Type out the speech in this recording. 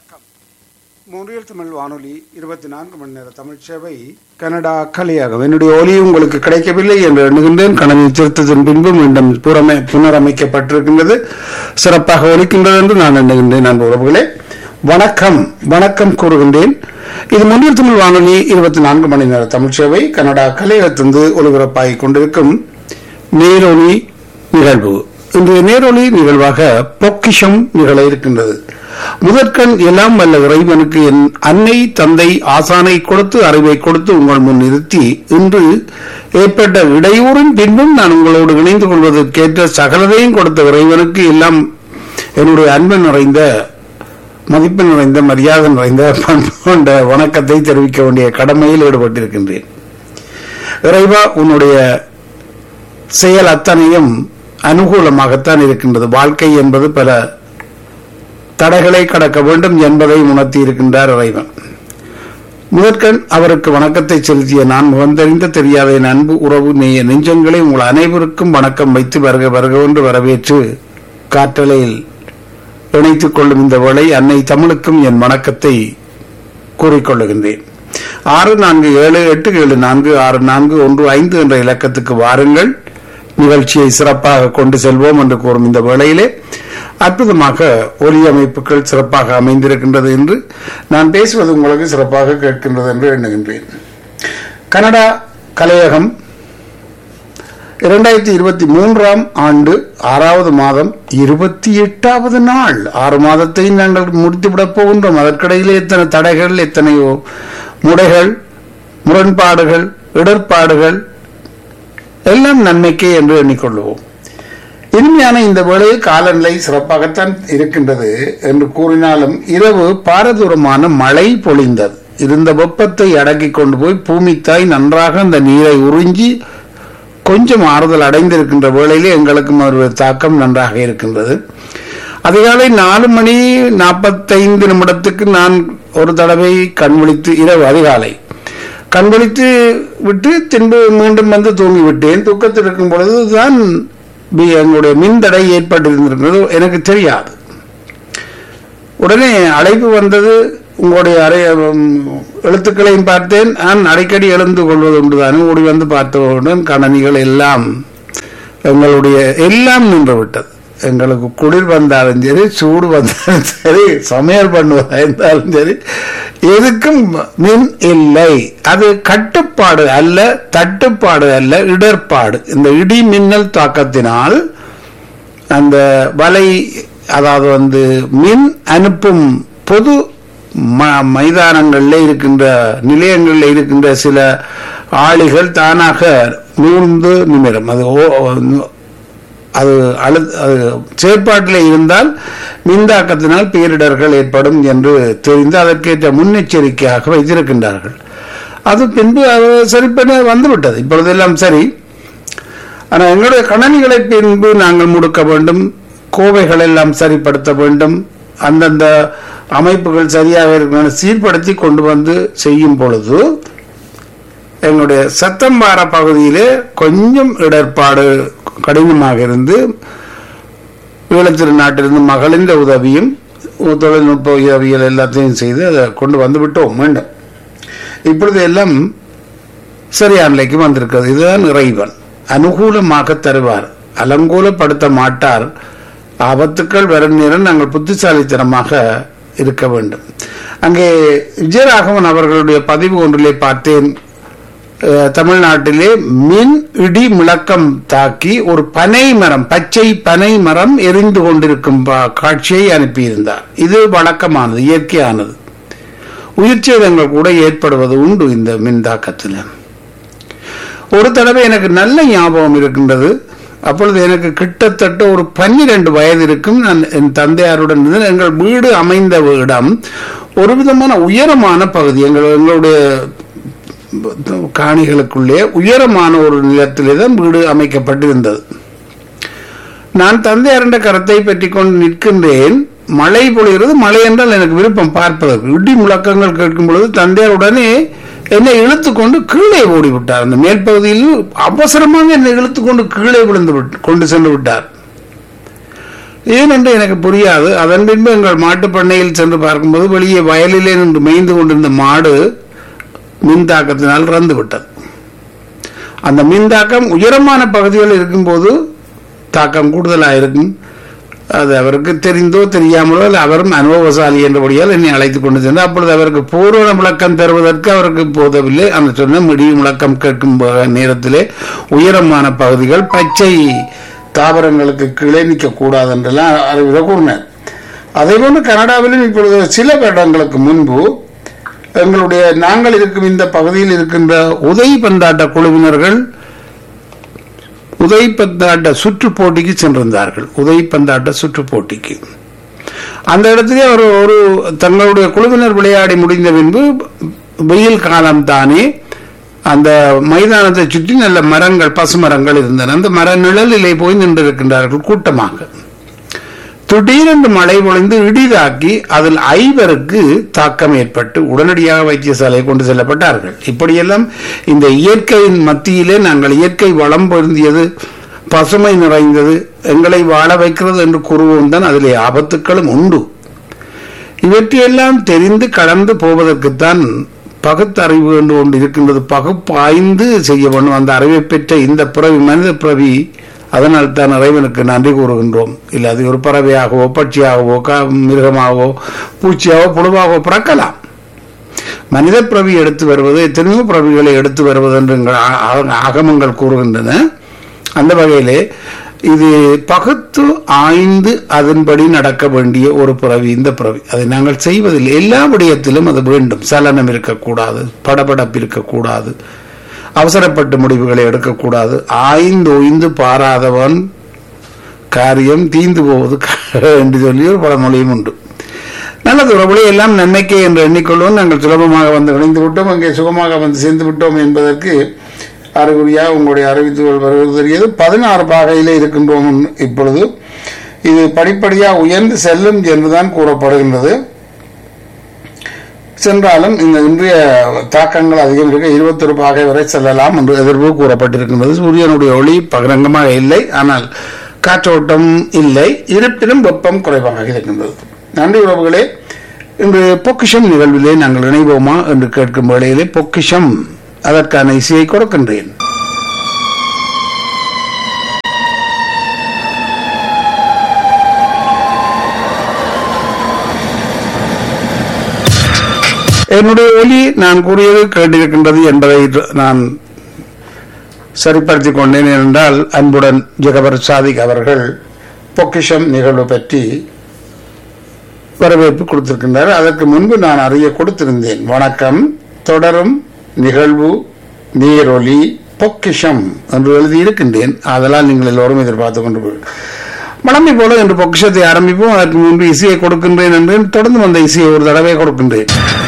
வணக்கம் மொழியல் தமிழ் வானொலி இருபத்தி நான்கு மணி நேர தமிழ் சேவை கனடா கலையாகும் என்னுடைய ஒலி உங்களுக்கு கிடைக்கவில்லை என்று எண்ணுகின்றேன் கணவன் திருத்தத்தின் பின்பு மீண்டும் புறமை புனரமைக்கப்பட்டிருக்கின்றது சிறப்பாக ஒலிக்கின்றது என்று நான் எண்ணுகின்றேன் அன்பு உறவுகளே வணக்கம் வணக்கம் கூறுகின்றேன் இது மொழியல் தமிழ் வானொலி இருபத்தி நான்கு மணி நேர தமிழ் சேவை கனடா கலையகத்திலிருந்து ஒலிபரப்பாகிக் கொண்டிருக்கும் நேரொலி நிகழ்வு இன்றைய நேரொலி நிகழ்வாக பொக்கிஷம் நிகழ இருக்கின்றது முதற்கண் எல்லாம் வல்ல இறைவனுக்கு என் அன்னை தந்தை ஆசானை கொடுத்து அறிவை கொடுத்து உங்கள் முன் நிறுத்தி இன்று ஏற்பட்ட இடையூறின் பின்பும் நான் உங்களோடு இணைந்து கொள்வதற்கேற்ற சகலதையும் கொடுத்த இறைவனுக்கு எல்லாம் என்னுடைய அன்பு நிறைந்த மதிப்பு நிறைந்த மரியாதை நிறைந்த பண்பு கொண்ட வணக்கத்தை தெரிவிக்க வேண்டிய கடமையில் ஈடுபட்டிருக்கின்றேன் இறைவா உன்னுடைய செயல் அத்தனையும் அனுகூலமாகத்தான் இருக்கின்றது வாழ்க்கை என்பது பல தடைகளை கடக்க வேண்டும் என்பதை உணர்த்தி இருக்கின்றார் இறைவன் முதற்கண் அவருக்கு வணக்கத்தை செலுத்திய நான் முகந்தறிந்த தெரியாத என் அன்பு உறவு நெய்ய நெஞ்சங்களை உங்கள் அனைவருக்கும் வணக்கம் வைத்து வருக வருக என்று வரவேற்று காற்றலையில் இணைத்துக் கொள்ளும் இந்த வேளை அன்னை தமிழுக்கும் என் வணக்கத்தை கூறிக்கொள்ளுகின்றேன் ஆறு நான்கு ஏழு எட்டு ஏழு நான்கு ஆறு நான்கு ஒன்று ஐந்து என்ற இலக்கத்துக்கு வாருங்கள் நிகழ்ச்சியை சிறப்பாக கொண்டு செல்வோம் என்று கூறும் இந்த வேளையிலே அற்புதமாக ஒலி அமைப்புகள் சிறப்பாக அமைந்திருக்கின்றது என்று நான் பேசுவது உங்களுக்கு சிறப்பாக கேட்கின்றது என்று எண்ணுகின்றேன் கனடா கலையகம் இரண்டாயிரத்தி இருபத்தி மூன்றாம் ஆண்டு ஆறாவது மாதம் இருபத்தி எட்டாவது நாள் ஆறு மாதத்தை நாங்கள் முடித்துவிடப் போகின்றோம் அதற்கிடையிலே எத்தனை தடைகள் எத்தனையோ முடைகள் முரண்பாடுகள் இடர்பாடுகள் எல்லாம் நன்மைக்கே என்று எண்ணிக்கொள்வோம் இனிமையான இந்த வேளையில் காலநிலை சிறப்பாகத்தான் இருக்கின்றது என்று கூறினாலும் இரவு பாரதூரமான மழை பொழிந்தது இருந்த வெப்பத்தை அடக்கி கொண்டு போய் பூமித்தாய் நன்றாக அந்த நீரை உறிஞ்சி கொஞ்சம் ஆறுதல் அடைந்திருக்கின்ற வேளையிலே எங்களுக்கும் ஒரு தாக்கம் நன்றாக இருக்கின்றது அதிகாலை நாலு மணி நாற்பத்தைந்து நிமிடத்துக்கு நான் ஒரு தடவை கண் விழித்து இரவு அதிகாலை கண் விழித்து விட்டு பின்பு மீண்டும் வந்து தூங்கி விட்டேன் தூக்கத்தில் இருக்கும் பொழுது தான் எங்களுடைய மின்தடை ஏற்பட்டிருந்திருக்கிறது எனக்கு தெரியாது உடனே அழைப்பு வந்தது உங்களுடைய அறை எழுத்துக்களையும் பார்த்தேன் நான் அடிக்கடி எழுந்து கொள்வது உண்டுதானே ஓடி வந்து பார்த்தவுடன் கணனிகள் எல்லாம் எங்களுடைய எல்லாம் நின்று விட்டது எங்களுக்கு குளிர் வந்தாலும் சரி சூடு வந்தாலும் சரி சமையல் பண்ணுவதா இருந்தாலும் சரி எதுக்கும் மின் இல்லை அது கட்டுப்பாடு அல்ல தட்டுப்பாடு அல்ல இடர்பாடு இந்த இடி மின்னல் தாக்கத்தினால் அந்த வலை அதாவது வந்து மின் அனுப்பும் பொது மைதானங்களில் இருக்கின்ற நிலையங்களில் இருக்கின்ற சில ஆளிகள் தானாக நூழ்ந்து நிமிரும் அது அது அழு அது செயற்பாட்டில் இருந்தால் மின்தாக்கத்தினால் பேரிடர்கள் ஏற்படும் என்று தெரிந்து அதற்கேற்ற முன்னெச்சரிக்கையாக வைத்திருக்கின்றார்கள் அது பின்பு அது சரிப்பட வந்துவிட்டது இப்பொழுதெல்லாம் சரி ஆனால் எங்களுடைய கணனிகளை பின்பு நாங்கள் முடுக்க வேண்டும் கோவைகள் எல்லாம் சரிப்படுத்த வேண்டும் அந்தந்த அமைப்புகள் சரியாக இருக்க சீர்படுத்தி கொண்டு வந்து செய்யும் பொழுது எங்களுடைய சத்தம்பார பகுதியிலே கொஞ்சம் இடர்பாடு கடினமாக இருந்து ஈழத்திரு நாட்டிலிருந்து மகளின் உதவியும் தொழில்நுட்ப உதவிகள் எல்லாத்தையும் செய்து அதை கொண்டு வந்து விட்டோம் மீண்டும் இப்பொழுது எல்லாம் சரியான நிலைக்கு வந்திருக்கிறது இதுதான் இறைவன் அனுகூலமாக தருவார் அலங்கூலப்படுத்த மாட்டார் ஆபத்துக்கள் வரும் நேரம் நாங்கள் புத்திசாலித்தனமாக இருக்க வேண்டும் அங்கே விஜயராகவன் அவர்களுடைய பதிவு ஒன்றிலே பார்த்தேன் தமிழ்நாட்டிலே மின் இடி முழக்கம் தாக்கி ஒரு பனை மரம் பச்சை பனை மரம் எரிந்து கொண்டிருக்கும் காட்சியை அனுப்பியிருந்தார் இது வழக்கமானது இயற்கையானது உயிர் சேதங்கள் கூட ஏற்படுவது உண்டு இந்த மின் தாக்கத்தில் ஒரு தடவை எனக்கு நல்ல ஞாபகம் இருக்கின்றது அப்பொழுது எனக்கு கிட்டத்தட்ட ஒரு பன்னிரண்டு வயது இருக்கும் நான் என் தந்தையாருடன் எங்கள் வீடு அமைந்த இடம் ஒரு விதமான உயரமான பகுதி எங்கள் எங்களுடைய காணிகளுக்குள்ளே உயரமான ஒரு நிலத்திலே தான் வீடு அமைக்கப்பட்டிருந்தது நான் தந்தையாரண்ட கரத்தை பற்றி கொண்டு நிற்கின்றேன் மழை பொழிகிறது மழை என்றால் எனக்கு விருப்பம் பார்ப்பதற்கு இடி முழக்கங்கள் கேட்கும் பொழுது தந்தையார் உடனே என்னை இழுத்து கொண்டு கீழே ஓடி விட்டார் அந்த மேல் பகுதியில் அவசரமாக என்னை இழுத்து கொண்டு கீழே விழுந்து கொண்டு சென்று விட்டார் ஏனென்று எனக்கு புரியாது அதன் பின்பு எங்கள் மாட்டுப் பண்ணையில் சென்று பார்க்கும்போது வெளியே வயலிலே நின்று மேய்ந்து கொண்டிருந்த மாடு மின்தாக்கத்தினால் இறந்து விட்டது அந்த மின்தாக்கம் உயரமான பகுதிகள் இருக்கும்போது தாக்கம் கூடுதலாக இருக்கும் அது அவருக்கு தெரிந்தோ தெரியாமலோ இல்லை அவரும் அனுபவசாலி என்றபடியால் என்னை அழைத்துக் கொண்டு சென்று அப்பொழுது அவருக்கு பூர்வ விளக்கம் தருவதற்கு அவருக்கு போதவில்லை அந்த சொன்ன மிடி விளக்கம் கேட்கும் ப- நேரத்திலே உயரமான பகுதிகள் பச்சை தாவரங்களுக்கு கீழே நிற்கக்கூடாது என்றெல்லாம் அறிவுரை கூறினார் அதே போன்று கனடாவிலும் இப்பொழுது சில வருடங்களுக்கு முன்பு எங்களுடைய நாங்கள் இருக்கும் இந்த பகுதியில் இருக்கின்ற உதவி பந்தாட்ட குழுவினர்கள் உதவி பந்தாட்ட சுற்று போட்டிக்கு சென்றிருந்தார்கள் உதவி பந்தாட்ட சுற்று போட்டிக்கு அந்த இடத்திலே ஒரு ஒரு தங்களுடைய குழுவினர் விளையாடி முடிந்த பின்பு வெயில் காலம் தானே அந்த மைதானத்தை சுற்றி நல்ல மரங்கள் பசுமரங்கள் இருந்தன அந்த மர நிழலிலே போய் நின்றிருக்கின்றார்கள் கூட்டமாக திடீரென்று மழை பொழிந்து இடிதாக்கி அதில் ஐவருக்கு தாக்கம் ஏற்பட்டு உடனடியாக வைத்தியசாலையை கொண்டு செல்லப்பட்டார்கள் இப்படியெல்லாம் இந்த இயற்கையின் மத்தியிலே நாங்கள் இயற்கை வளம் பொருந்தியது பசுமை நிறைந்தது எங்களை வாழ வைக்கிறது என்று கூறுவோம் தான் அதிலே ஆபத்துக்களும் உண்டு இவற்றையெல்லாம் தெரிந்து கடந்து போவதற்குத்தான் பகுத்தறிவு என்று ஒன்று இருக்கின்றது பகுப்பாய்ந்து செய்ய வேண்டும் அந்த அறிவை பெற்ற இந்த பிறவி மனித பிறவி அதனால் தான் இறைவனுக்கு நன்றி கூறுகின்றோம் இல்லை அது ஒரு பறவையாகவோ பட்சியாகவோ க- மிருகமாகவோ பூச்சியாகவோ புழுவாகவோ பிறக்கலாம் மனித பிறவி எடுத்து வருவது எத்தனையோ பிறவிகளை எடுத்து வருவது என்று எங்கள் ஆ- ஆ- ஆகமங்கள் கூறுகின்றன அந்த வகையிலே இது பகுத்து ஆய்ந்து அதன்படி நடக்க வேண்டிய ஒரு பிறவி இந்த பிறவி அதை நாங்கள் செய்வதில்லை எல்லா விடயத்திலும் அது வேண்டும் சலனம் இருக்கக்கூடாது படபடப்பு இருக்கக்கூடாது அவசரப்பட்டு முடிவுகளை எடுக்கக்கூடாது ஆய்ந்து ஒய்ந்து பாராதவன் காரியம் தீந்து போவது என்று சொல்லி ஒரு பழமொழியும் உண்டு நல்லது உறவுகளை எல்லாம் நன்மைக்கே என்று எண்ணிக்கொள்வோம் நாங்கள் சுலபமாக வந்து இணைந்து விட்டோம் அங்கே சுகமாக வந்து சேர்ந்து விட்டோம் என்பதற்கு அறிகுறியாக உங்களுடைய அறிவித்துகள் வருவது தெரியாது பதினாறு பாகையிலே இருக்கின்றோம் இப்பொழுது இது படிப்படியாக உயர்ந்து செல்லும் என்றுதான் கூறப்படுகின்றது சென்றாலும் இந்த இன்றைய தாக்கங்கள் அதிகம் இருக்க இருபத்தொரு பாகை வரை செல்லலாம் என்று எதிர்ப்பு கூறப்பட்டிருக்கின்றது சூரியனுடைய ஒளி பகிரங்கமாக இல்லை ஆனால் காற்றோட்டம் இல்லை இருப்பினும் வெப்பம் குறைவாக இருக்கின்றது நன்றி உறவுகளே இன்று பொக்கிஷம் நிகழ்விலே நாங்கள் இணைவோமா என்று கேட்கும் வேளையிலே பொக்கிஷம் அதற்கான இசையை கொடுக்கின்றேன் என்னுடைய ஒலி நான் கூறியது கேட்டிருக்கின்றது என்பதை நான் சரிப்படுத்திக் கொண்டேன் என்றால் அன்புடன் ஜெகபர் சாதிக் அவர்கள் பொக்கிஷம் நிகழ்வு பற்றி வரவேற்பு கொடுத்திருக்கின்றார் அதற்கு முன்பு நான் அறிய கொடுத்திருந்தேன் வணக்கம் தொடரும் நிகழ்வு நீரொலி பொக்கிஷம் என்று எழுதியிருக்கின்றேன் அதெல்லாம் நீங்கள் எல்லோரும் எதிர்பார்த்து கொண்டு வளமை போல என்று பொக்கிஷத்தை ஆரம்பிப்போம் அதற்கு முன்பு இசையை கொடுக்கின்றேன் என்று தொடர்ந்து வந்த இசையை ஒரு தடவை கொடுக்கின்றேன்